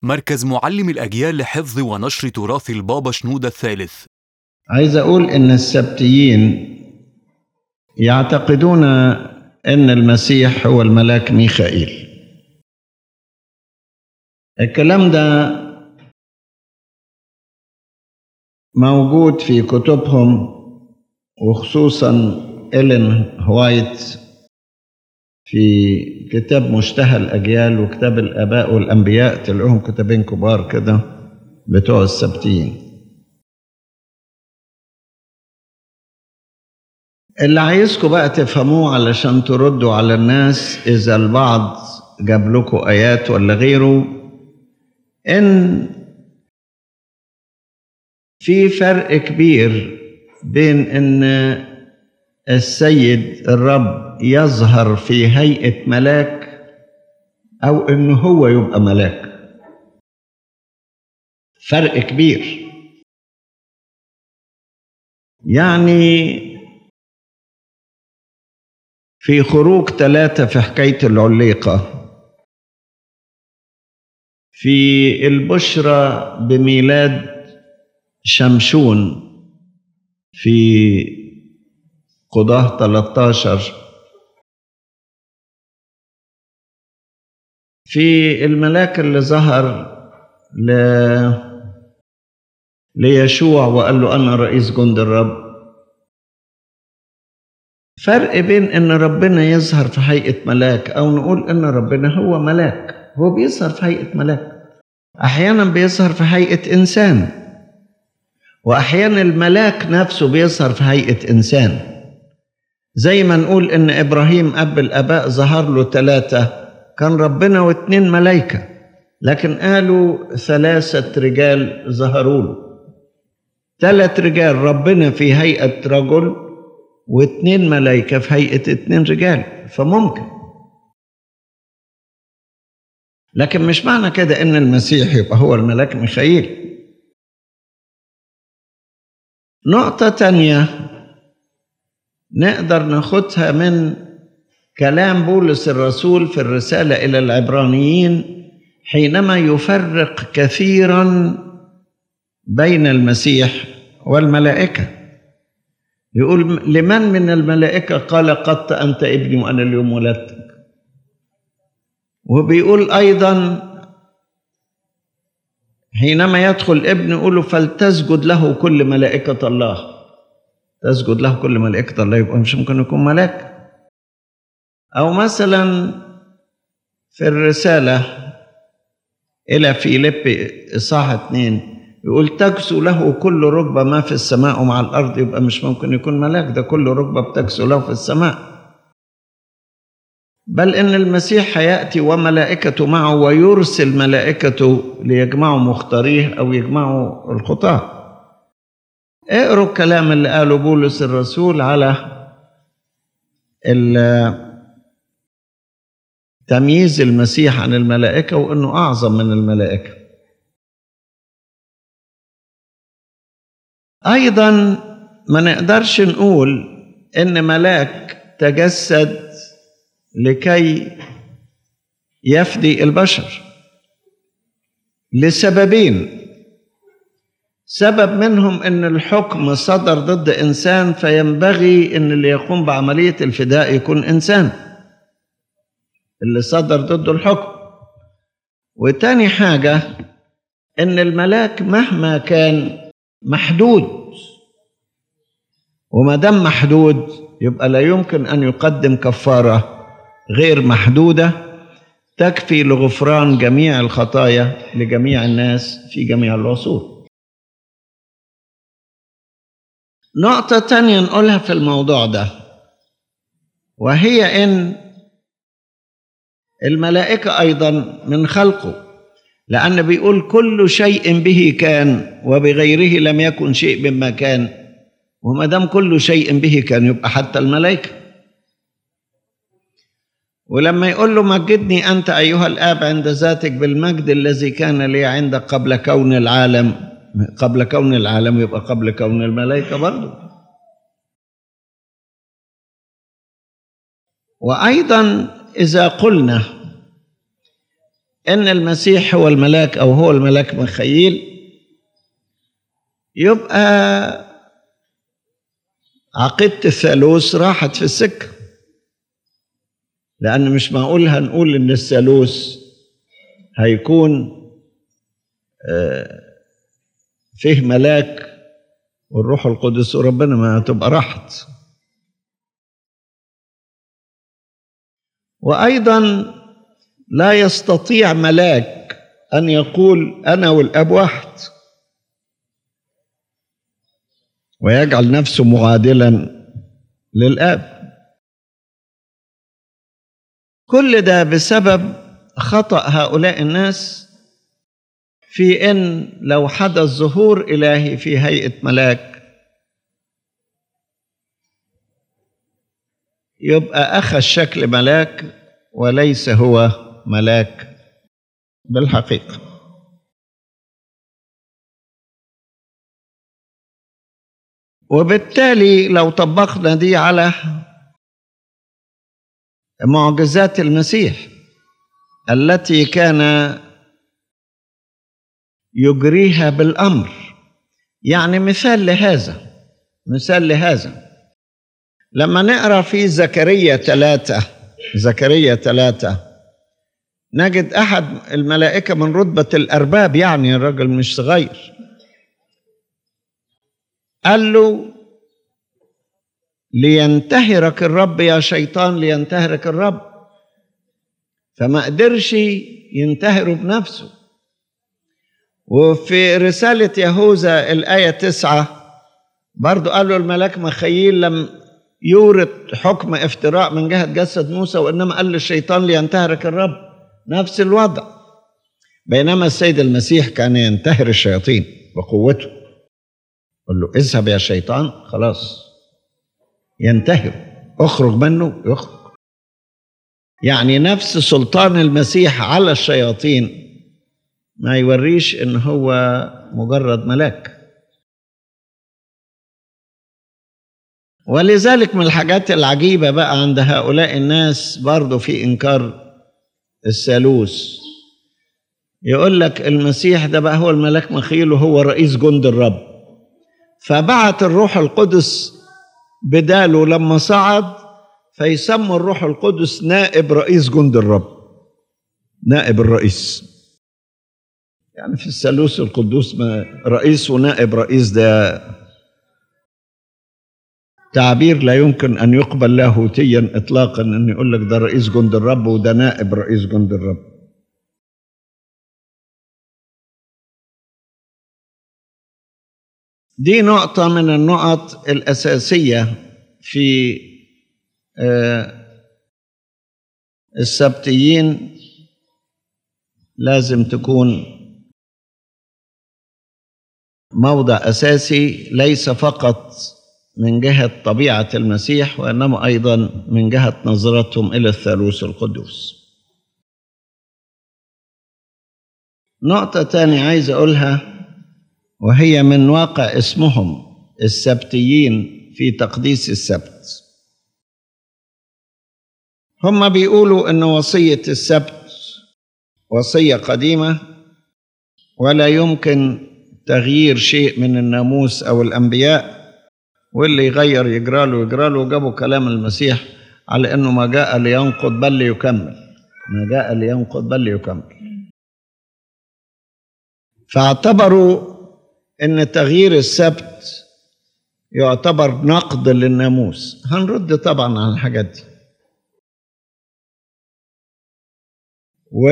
مركز معلم الأجيال لحفظ ونشر تراث البابا شنودة الثالث عايز أقول إن السبتيين يعتقدون إن المسيح هو الملاك ميخائيل الكلام ده موجود في كتبهم وخصوصا إلين هوايت في كتاب مشتهى الأجيال وكتاب الآباء والأنبياء تلاقيهم كتابين كبار كده بتوع السبتيين اللي عايزكم بقى تفهموه علشان تردوا على الناس إذا البعض جاب لكم آيات ولا غيره إن في فرق كبير بين إن السيد الرب يظهر في هيئة ملاك أو إن هو يبقى ملاك فرق كبير يعني في خروج ثلاثة في حكاية العليقة في البشرى بميلاد شمشون في قضاه 13 في الملاك اللي ظهر ل... ليشوع وقال له أنا رئيس جند الرب فرق بين ان ربنا يظهر في هيئه ملاك او نقول ان ربنا هو ملاك هو بيظهر في هيئه ملاك احيانا بيظهر في هيئه انسان واحيانا الملاك نفسه بيظهر في هيئه انسان زي ما نقول ان ابراهيم اب الاباء ظهر له ثلاثه كان ربنا واثنين ملائكه لكن قالوا ثلاثه رجال ظهروا له ثلاث رجال ربنا في هيئه رجل واثنين ملائكة في هيئة اثنين رجال فممكن لكن مش معنى كده ان المسيح يبقى هو الملاك ميخائيل نقطة تانية نقدر ناخدها من كلام بولس الرسول في الرسالة إلى العبرانيين حينما يفرق كثيرا بين المسيح والملائكه يقول لمن من الملائكة قال قد أنت ابني وأنا اليوم ولدتك وبيقول أيضا حينما يدخل ابن يقول فلتسجد له كل ملائكة الله تسجد له كل ملائكة الله يبقى مش ممكن يكون ملاك أو مثلا في الرسالة إلى فيليب إصحاح اتنين يقول تكسو له كل ركبة ما في السماء ومع الأرض يبقى مش ممكن يكون ملاك ده كل ركبة بتكسو له في السماء بل إن المسيح هيأتي وملائكته معه ويرسل ملائكته ليجمعوا مختاريه أو يجمعوا الخطاة اقروا الكلام اللي قاله بولس الرسول على تمييز المسيح عن الملائكة وإنه أعظم من الملائكة ايضا ما نقدرش نقول ان ملاك تجسد لكي يفدي البشر لسببين سبب منهم ان الحكم صدر ضد انسان فينبغي ان اللي يقوم بعمليه الفداء يكون انسان اللي صدر ضده الحكم وتاني حاجه ان الملاك مهما كان محدود وما دام محدود يبقى لا يمكن ان يقدم كفاره غير محدوده تكفي لغفران جميع الخطايا لجميع الناس في جميع العصور نقطة تانية نقولها في الموضوع ده وهي إن الملائكة أيضا من خلقه لأن بيقول كل شيء به كان وبغيره لم يكن شيء مما كان وما دام كل شيء به كان يبقى حتى الملائكة ولما يقول له مجدني أنت أيها الآب عند ذاتك بالمجد الذي كان لي عندك قبل كون العالم قبل كون العالم يبقى قبل كون الملائكة برضه وأيضا إذا قلنا ان المسيح هو الملاك او هو الملاك مخيل يبقى عقيدة الثالوث راحت في السكة لأن مش معقول هنقول إن الثالوث هيكون آه، فيه ملاك والروح القدس وربنا ما تبقى راحت وأيضا لا يستطيع ملاك أن يقول أنا والأب واحد ويجعل نفسه معادلا للآب كل ده بسبب خطأ هؤلاء الناس في ان لو حدث ظهور الهي في هيئه ملاك يبقى اخذ شكل ملاك وليس هو ملاك بالحقيقه وبالتالي لو طبقنا دي على معجزات المسيح التي كان يجريها بالامر يعني مثال لهذا مثال لهذا لما نقرا في زكريا ثلاثة زكريا ثلاثة نجد أحد الملائكة من رتبة الأرباب يعني الرجل مش صغير قال له لينتهرك الرب يا شيطان لينتهرك الرب فما قدرش ينتهره بنفسه وفي رسالة يهوذا الآية تسعة برضو قال له الملاك مخيل لم يورد حكم افتراء من جهة جسد موسى وإنما قال للشيطان لينتهرك الرب نفس الوضع بينما السيد المسيح كان ينتهر الشياطين بقوته قل له اذهب يا شيطان خلاص ينتهر اخرج منه يخرج يعني نفس سلطان المسيح على الشياطين ما يوريش ان هو مجرد ملاك ولذلك من الحاجات العجيبة بقى عند هؤلاء الناس برضو في إنكار الثالوث يقول لك المسيح ده بقى هو الملاك مخيل وهو رئيس جند الرب فبعت الروح القدس بداله لما صعد فيسمى الروح القدس نائب رئيس جند الرب نائب الرئيس يعني في الثالوث القدوس ما رئيس ونائب رئيس ده تعبير لا يمكن ان يقبل لاهوتيا اطلاقا ان يقول لك ده رئيس جند الرب وده نائب رئيس جند الرب دي نقطة من النقط الأساسية في آه، السبتيين لازم تكون موضع أساسي ليس فقط من جهة طبيعة المسيح وإنما أيضا من جهة نظرتهم إلى الثالوث القدوس نقطة تانية عايز أقولها وهي من واقع اسمهم السبتيين في تقديس السبت هم بيقولوا ان وصيه السبت وصيه قديمه ولا يمكن تغيير شيء من الناموس او الانبياء واللي يغير يجرى له يجرى له وجابوا كلام المسيح على انه ما جاء لينقض بل ليكمل ما جاء لينقض بل ليكمل فاعتبروا ان تغيير السبت يعتبر نقد للناموس هنرد طبعا على الحاجات دي و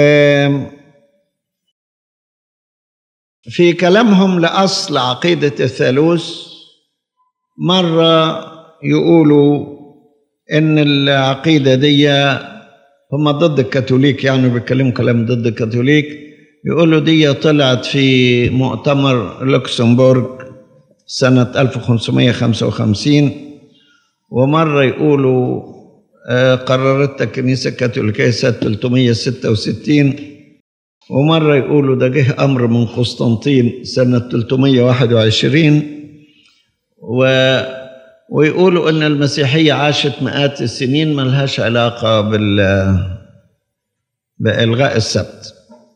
في كلامهم لأصل عقيدة الثالوث مرة يقولوا إن العقيدة دي هم ضد الكاثوليك يعني بيتكلموا كلام ضد الكاثوليك يقولوا دي طلعت في مؤتمر لوكسمبورغ سنة 1555 ومرة يقولوا آه، قررتها الكنيسة الكاثوليكية سنة 366 ومرة يقولوا ده جه أمر من قسطنطين سنة 321 و ويقولوا ان المسيحيه عاشت مئات السنين ما لهاش علاقه بال بالغاء السبت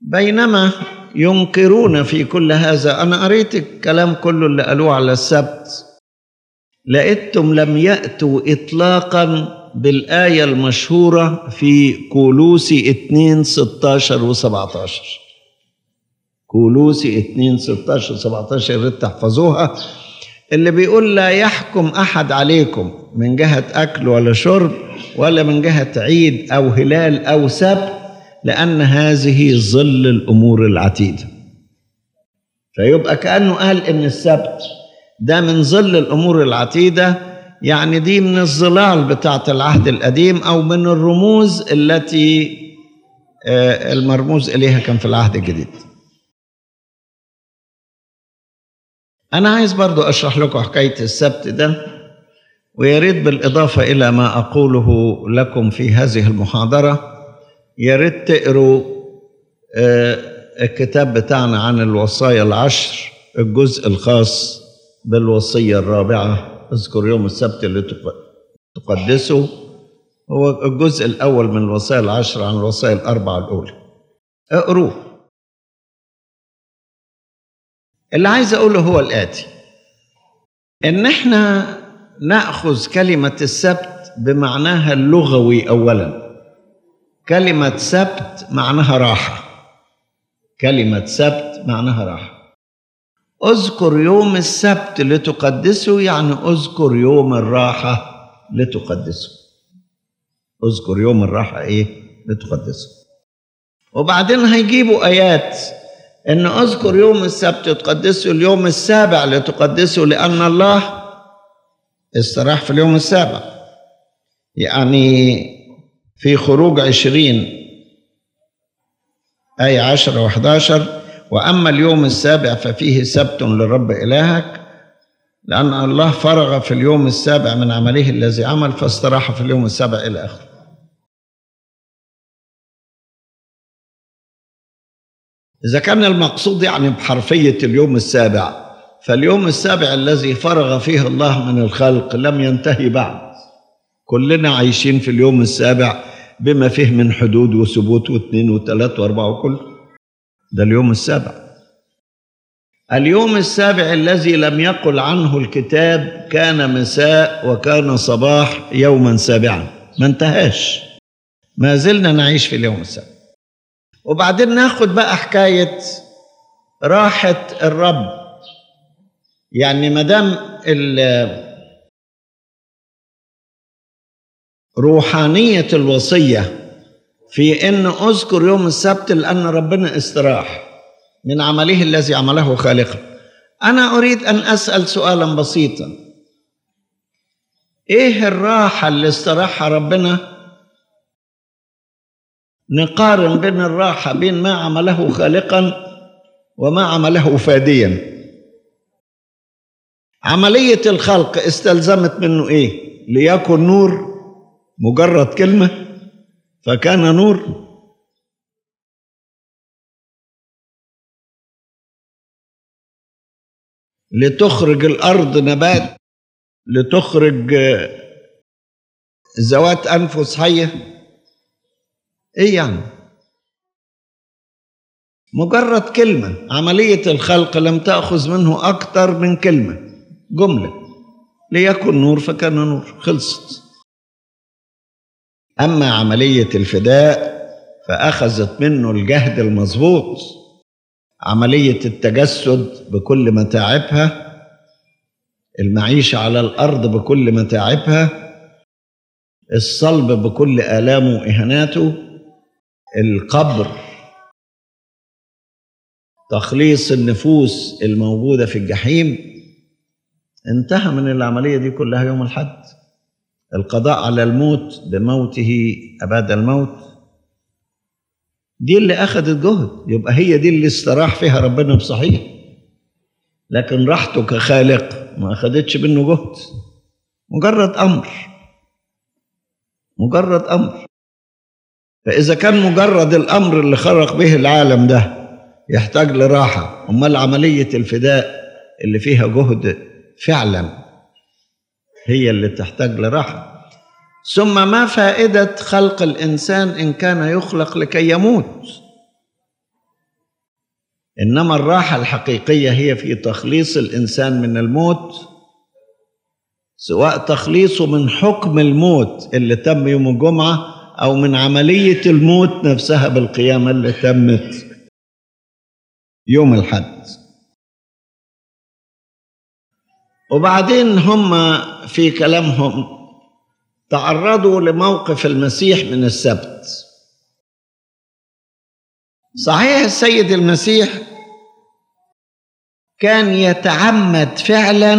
بينما ينكرون في كل هذا انا قريت الكلام كله اللي قالوه على السبت لقيتم لم ياتوا اطلاقا بالايه المشهوره في كولوسي 2 16 و17 كولوسي 2 16 و17 يا ريت تحفظوها اللي بيقول لا يحكم احد عليكم من جهه اكل ولا شرب ولا من جهه عيد او هلال او سبت لان هذه ظل الامور العتيده فيبقى كانه قال ان السبت ده من ظل الامور العتيده يعني دي من الظلال بتاعه العهد القديم او من الرموز التي آه، المرموز اليها كان في العهد الجديد أنا عايز برضو أشرح لكم حكاية السبت ده ويا ريت بالإضافة إلى ما أقوله لكم في هذه المحاضرة يا ريت تقروا آه، الكتاب بتاعنا عن الوصايا العشر الجزء الخاص بالوصية الرابعة اذكر يوم السبت اللي تق- تقدسه هو الجزء الأول من الوصايا العشر عن الوصايا الأربعة الأولى اقروه اللي عايز اقوله هو الاتي ان احنا ناخذ كلمه السبت بمعناها اللغوي اولا كلمه سبت معناها راحه كلمه سبت معناها راحه اذكر يوم السبت لتقدسه يعني اذكر يوم الراحه لتقدسه اذكر يوم الراحه ايه لتقدسه وبعدين هيجيبوا ايات ان اذكر يوم السبت تقدسه اليوم السابع لتقدسه لان الله استراح في اليوم السابع يعني في خروج عشرين آية عشرة وحداشر وأما اليوم السابع ففيه سبت للرب إلهك لأن الله فرغ في اليوم السابع من عمله الذي عمل فاستراح في اليوم السابع إلى آخره إذا كان المقصود يعني بحرفية اليوم السابع فاليوم السابع الذي فرغ فيه الله من الخلق لم ينتهي بعد كلنا عايشين في اليوم السابع بما فيه من حدود وثبوت واثنين وثلاث واربعة وكل ده اليوم السابع اليوم السابع الذي لم يقل عنه الكتاب كان مساء وكان صباح يوما سابعا ما انتهاش ما زلنا نعيش في اليوم السابع وبعدين ناخد بقى حكاية راحة الرب يعني ما دام ال- روحانية الوصية في ان اذكر يوم السبت لان ربنا استراح من عمله الذي عمله خالقا انا اريد ان اسال سؤالا بسيطا ايه الراحه اللي استراحها ربنا نقارن بين الراحه بين ما عمله خالقا وما عمله فاديا عمليه الخلق استلزمت منه ايه ليكن نور مجرد كلمه فكان نور لتخرج الارض نبات لتخرج آه، ذوات انفس حيه ايه يعني مجرد كلمه عمليه الخلق لم تاخذ منه اكثر من كلمه جمله ليكن نور فكان نور خلصت اما عمليه الفداء فاخذت منه الجهد المظبوط عمليه التجسد بكل متاعبها المعيشه على الارض بكل متاعبها الصلب بكل الامه واهاناته القبر تخليص النفوس الموجوده في الجحيم انتهى من العمليه دي كلها يوم الحد القضاء على الموت بموته اباد الموت دي اللي اخذت جهد يبقى هي دي اللي استراح فيها ربنا بصحيح لكن راحته كخالق ما اخذتش منه جهد مجرد امر مجرد امر فاذا كان مجرد الامر اللي خرق به العالم ده يحتاج لراحه امال عمليه الفداء اللي فيها جهد فعلا هي اللي تحتاج لراحه ثم ما فائده خلق الانسان ان كان يخلق لكي يموت انما الراحه الحقيقيه هي في تخليص الانسان من الموت سواء تخليصه من حكم الموت اللي تم يوم الجمعه او من عمليه الموت نفسها بالقيامه اللي تمت يوم الحد وبعدين هم في كلامهم تعرضوا لموقف المسيح من السبت صحيح السيد المسيح كان يتعمد فعلا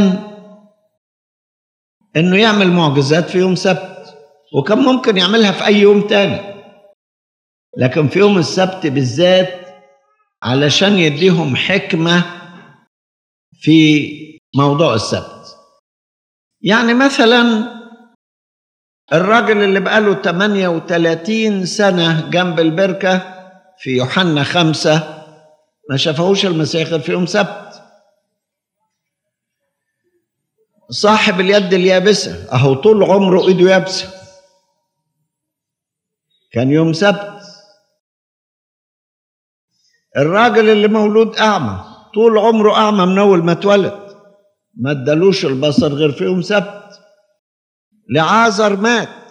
انه يعمل معجزات في يوم سبت وكان ممكن يعملها في اي يوم تاني لكن في يوم السبت بالذات علشان يديهم حكمه في موضوع السبت يعني مثلا الراجل اللي بقاله 38 سنة جنب البركة في يوحنا خمسة ما شافهوش المسيح غير في يوم سبت صاحب اليد اليابسة أهو طول عمره إيده يابسة كان يوم سبت الراجل اللي مولود أعمى طول عمره أعمى من أول ما اتولد ما ادالوش البصر غير في يوم سبت لعازر مات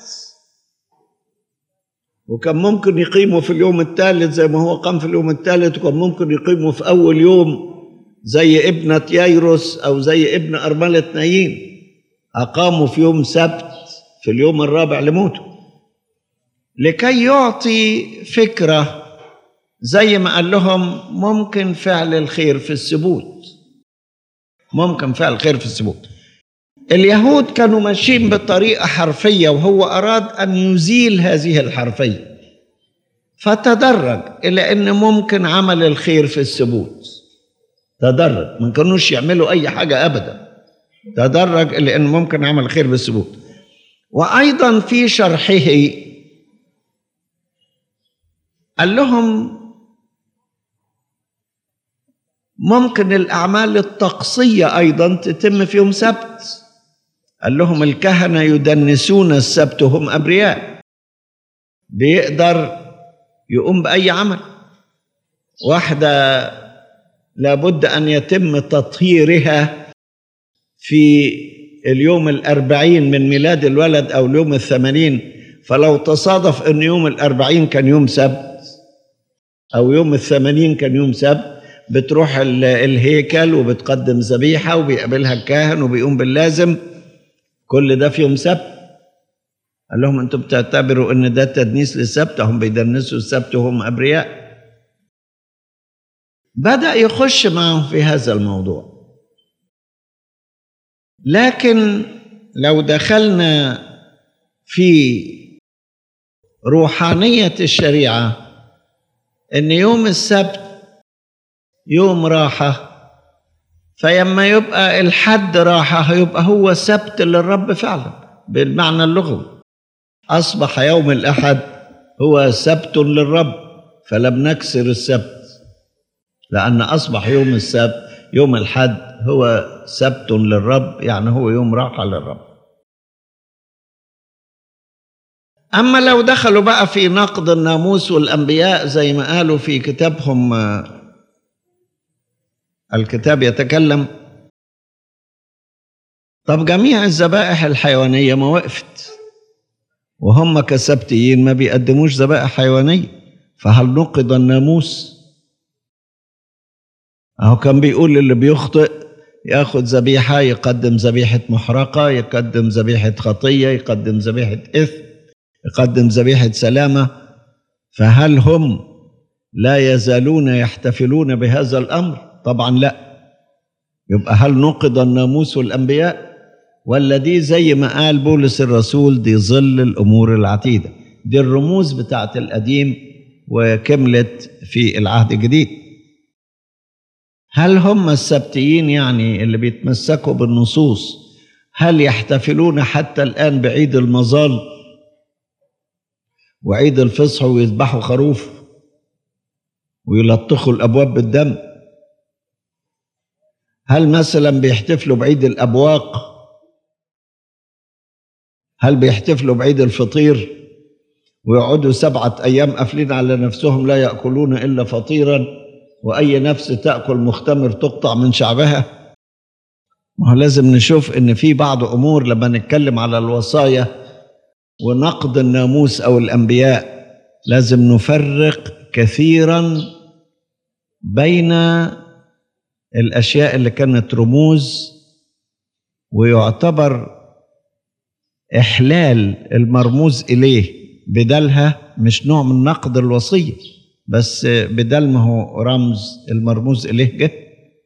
وكان ممكن يقيمه في اليوم الثالث زي ما هو قام في اليوم الثالث وكان ممكن يقيمه في أول يوم زي ابنة ييروس أو زي ابن أرملة نايين أقاموا في يوم سبت في اليوم الرابع لموته لكي يعطي فكرة زي ما قال لهم ممكن فعل الخير في السبوت ممكن فعل الخير في السبوت اليهود كانوا ماشيين بطريقة حرفية وهو أراد أن يزيل هذه الحرفية فتدرج إلى أن ممكن عمل الخير في السبوت تدرج ما كانوش يعملوا أي حاجة أبدا تدرج إلى أن ممكن عمل الخير في السبوت وأيضا في شرحه قال لهم ممكن الأعمال الطقسية أيضا تتم في يوم سبت قال لهم الكهنة يدنسون السبت وهم أبرياء بيقدر يقوم بأي عمل واحدة لابد أن يتم تطهيرها في اليوم الأربعين من ميلاد الولد أو اليوم الثمانين فلو تصادف أن يوم الأربعين كان يوم سبت أو يوم الثمانين كان يوم سبت بتروح الهيكل وبتقدم ذبيحة وبيقابلها الكاهن وبيقوم باللازم كل ده في يوم سبت قال لهم انتم بتعتبروا ان ده تدنيس للسبت هم بيدنسوا السبت وهم ابرياء بدا يخش معهم في هذا الموضوع لكن لو دخلنا في روحانيه الشريعه ان يوم السبت يوم راحه فيما يبقى الحد راحة هيبقى هو سبت للرب فعلا بالمعنى اللغوي أصبح يوم الأحد هو سبت للرب فلم نكسر السبت لأن أصبح يوم السبت يوم الحد هو سبت للرب يعني هو يوم راحة للرب أما لو دخلوا بقى في نقد الناموس والأنبياء زي ما قالوا في كتابهم الكتاب يتكلم طب جميع الذبائح الحيوانية ما وقفت وهم كسبتيين ما بيقدموش ذبائح حيوانية فهل نقض الناموس أهو كان بيقول اللي بيخطئ ياخد ذبيحة يقدم ذبيحة محرقة يقدم ذبيحة خطية يقدم ذبيحة إثم يقدم ذبيحة سلامة فهل هم لا يزالون يحتفلون بهذا الأمر طبعا لا يبقى هل نقض الناموس والانبياء ولا دي زي ما قال بولس الرسول دي ظل الامور العتيده دي الرموز بتاعت القديم وكملت في العهد الجديد هل هم السبتيين يعني اللي بيتمسكوا بالنصوص هل يحتفلون حتى الان بعيد المظال وعيد الفصح ويذبحوا خروف ويلطخوا الابواب بالدم هل مثلا بيحتفلوا بعيد الابواق هل بيحتفلوا بعيد الفطير ويقعدوا سبعة أيام قافلين على نفسهم لا يأكلون إلا فطيرا وأي نفس تأكل مختمر تقطع من شعبها ما هو لازم نشوف إن في بعض أمور لما نتكلم على الوصايا ونقد الناموس أو الأنبياء لازم نفرق كثيرا بين الأشياء اللي كانت رموز ويعتبر إحلال المرموز إليه بدلها مش نوع من نقد الوصية بس بدل ما هو رمز المرموز إليه جه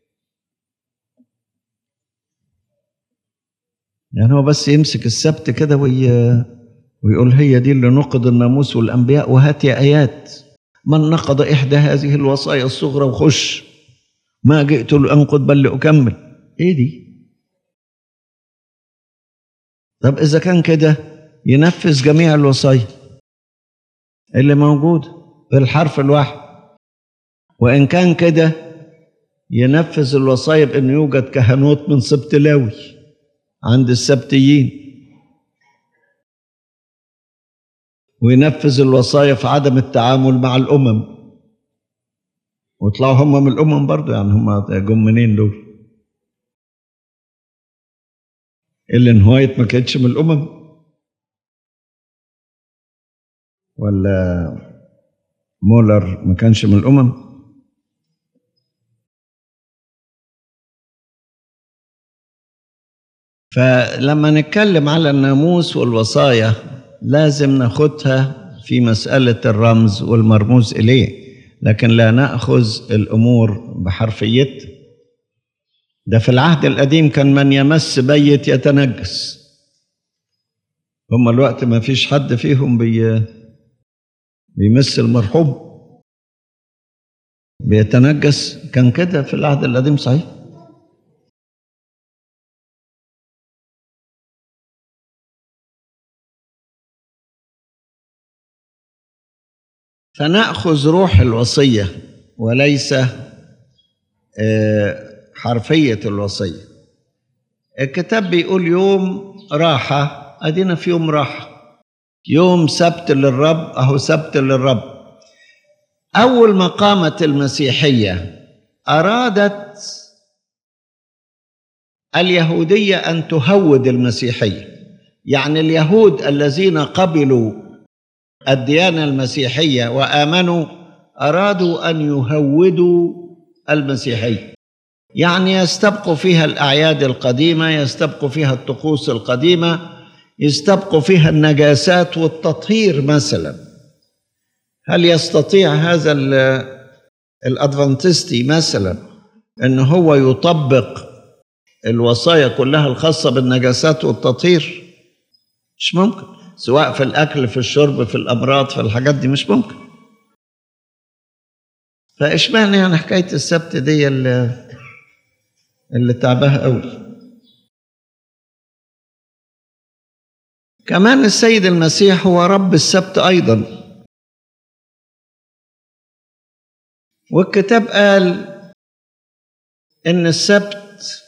يعني هو بس يمسك السبت كده وي... ويقول هي دي اللي نقض الناموس والأنبياء وهات يا آيات من نقض إحدى هذه الوصايا الصغرى وخش ما جئت لأنقض بل لأكمل إيه دي طب إذا كان كده ينفذ جميع الوصايا اللي موجودة بالحرف الواحد وإن كان كده ينفذ الوصايا بأن يوجد كهنوت من سبط لاوي عند السبتيين وينفذ الوصايا في عدم التعامل مع الأمم ويطلعوا هم من الأمم برضو يعني هم جم منين دول إلين هوايت ما كانتش من الأمم ولا مولر ما كانش من الأمم فلما نتكلم على الناموس والوصايا لازم ناخدها في مسألة الرمز والمرموز إليه لكن لا نأخذ الأمور بحرفيتها ده في العهد القديم كان من يمس بيت يتنجس هم الوقت ما فيش حد فيهم بي بيمس المرحوم بيتنجس كان كده في العهد القديم صحيح فنأخذ روح الوصية وليس حرفية الوصية الكتاب بيقول يوم راحة أدينا في يوم راحة يوم سبت للرب أهو سبت للرب أول ما قامت المسيحية أرادت اليهودية أن تهود المسيحية يعني اليهود الذين قبلوا الديانة المسيحية وآمنوا أرادوا أن يهودوا المسيحية يعني يستبقوا فيها الأعياد القديمة يستبقوا فيها الطقوس القديمة يستبقوا فيها النجاسات والتطهير مثلا هل يستطيع هذا الادفانتستي مثلا ان هو يطبق الوصايا كلها الخاصه بالنجاسات والتطهير مش ممكن سواء في الاكل في الشرب في الامراض في الحاجات دي مش ممكن فاشمعنى يعني حكايه السبت دي اللي, اللي تعبها قوي كمان السيد المسيح هو رب السبت ايضا والكتاب قال ان السبت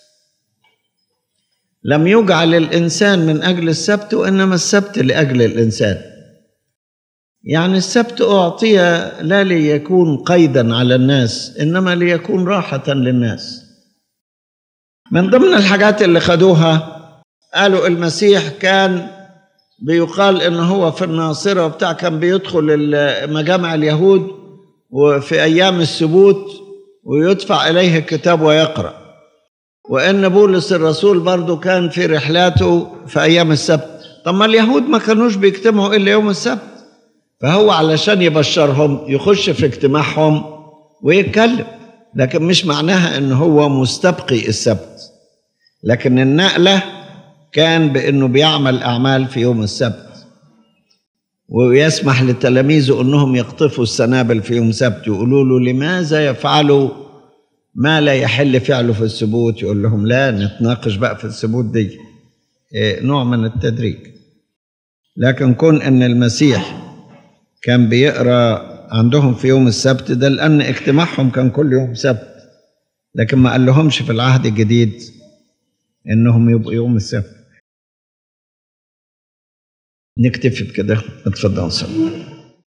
لم يجعل الانسان من اجل السبت وانما السبت لاجل الانسان يعني السبت اعطي لا ليكون قيدا على الناس انما ليكون راحه للناس من ضمن الحاجات اللي خدوها قالوا المسيح كان بيقال ان هو في الناصره وبتاع كان بيدخل مجامع اليهود وفي ايام السبوت ويدفع اليه الكتاب ويقرا وان بولس الرسول برضه كان في رحلاته في ايام السبت طب ما اليهود ما كانوش بيجتمعوا الا يوم السبت فهو علشان يبشرهم يخش في اجتماعهم ويتكلم لكن مش معناها ان هو مستبقي السبت لكن النقله كان بانه بيعمل اعمال في يوم السبت ويسمح لتلاميذه انهم يقطفوا السنابل في يوم سبت يقولوا له لماذا يفعلوا ما لا يحل فعله في السبوت يقول لهم لا نتناقش بقى في السبوت دي إيه نوع من التدريج لكن كون ان المسيح كان بيقرا عندهم في يوم السبت ده لان اجتماعهم كان كل يوم سبت لكن ما قال لهمش في العهد الجديد انهم يبقوا يوم السبت نكتفي بكده اتفضل صلي